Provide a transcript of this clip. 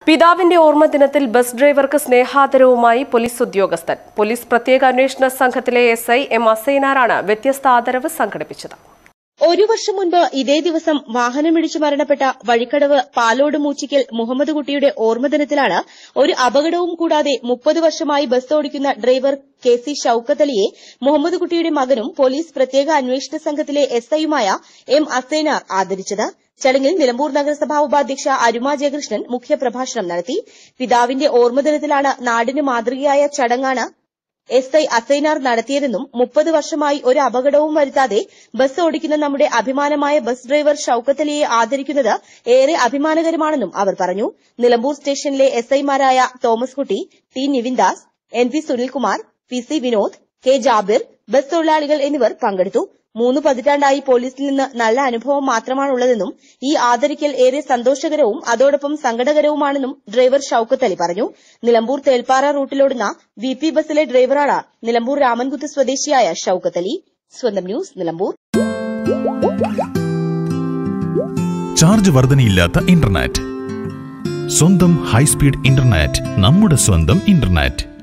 പിതാവിന്റെ ഓർമ്മ ദിനത്തിൽ ബസ് ഡ്രൈവർക്ക് സ്നേഹാദരവുമായി പോലീസ് ഉദ്യോഗസ്ഥൻ പോലീസ് പ്രത്യേക അന്വേഷണ സംഘത്തിലെ എസ് ഐ എം അസൈനാറാണ് വ്യത്യസ്ത ആദരവ് സംഘടിപ്പിച്ചത് ഒരു വർഷം മുൻപ് ഇതേ ദിവസം വാഹനമിടിച്ചു മരണപ്പെട്ട വഴിക്കടവ് പാലോട് മൂച്ചിക്കൽ മുഹമ്മദ് കുട്ടിയുടെ ഓർമ്മദിനത്തിലാണ് ഒരു അപകടവും കൂടാതെ മുപ്പത് വർഷമായി ബസ് ഓടിക്കുന്ന ഡ്രൈവർ കെ സി ഷൌക്കത്ത് അലിയെ മുഹമ്മദ് കുട്ടിയുടെ മകനും പോലീസ് പ്രത്യേക അന്വേഷണ സംഘത്തിലെ എസ് ഐയുമായ എം അസൈനാർ ആദരിച്ചത് ചടങ്ങിൽ നിലമ്പൂർ നഗരസഭാ ഉപാധ്യക്ഷ അരുമ ജയകൃഷ്ണൻ മുഖ്യപ്രഭാഷണം നടത്തി പിതാവിന്റെ ഓർമ്മദിനത്തിലാണ് നാടിന് മാതൃകയായ ചടങ്ങാണ് എസ് ഐ അസൈനാർ നടത്തിയതെന്നും മുപ്പത് വർഷമായി ഒരു അപകടവും വരുത്താതെ ബസ് ഓടിക്കുന്ന നമ്മുടെ അഭിമാനമായ ബസ് ഡ്രൈവർ ഷൌക്കത്ത് അലിയെ ആദരിക്കുന്നത് ഏറെ അഭിമാനകരമാണെന്നും അവർ പറഞ്ഞു നിലമ്പൂർ സ്റ്റേഷനിലെ എസ് ഐമാരായ Thomas Kutty T Nivindas N P Sunilkumar P C Vinod K Jabir bus തൊഴിലാളികൾ എന്നിവർ പങ്കെടുത്തു മൂന്ന് പതിറ്റാണ്ടായി പോലീസിൽ നിന്ന് നല്ല അനുഭവം മാത്രമാണുള്ളതെന്നും ഈ ആദരിക്കൽ ഏറെ സന്തോഷകരവും അതോടൊപ്പം സങ്കടകരവുമാണെന്നും ഡ്രൈവർ ഷൌക്കത്ത് അലി പറഞ്ഞു നിലമ്പൂർ തേൽപ്പാറ റൂട്ടിലോടുന്ന വി പി ബസ്സിലെ ഡ്രൈവറാണ് നിലമ്പൂർ രാമൻകുത്ത് സ്വദേശിയായ ഷൌക്കത്ത് അലി സ്വന്തം ന്യൂസ് നിലമ്പൂർ ചാർജ് വർധനയില്ലാത്ത ഇന്റർനെറ്റ് സ്വന്തം ഹൈസ്പീഡ് ഇന്റർനെറ്റ് നമ്മുടെ സ്വന്തം ഇന്റർനെറ്റ്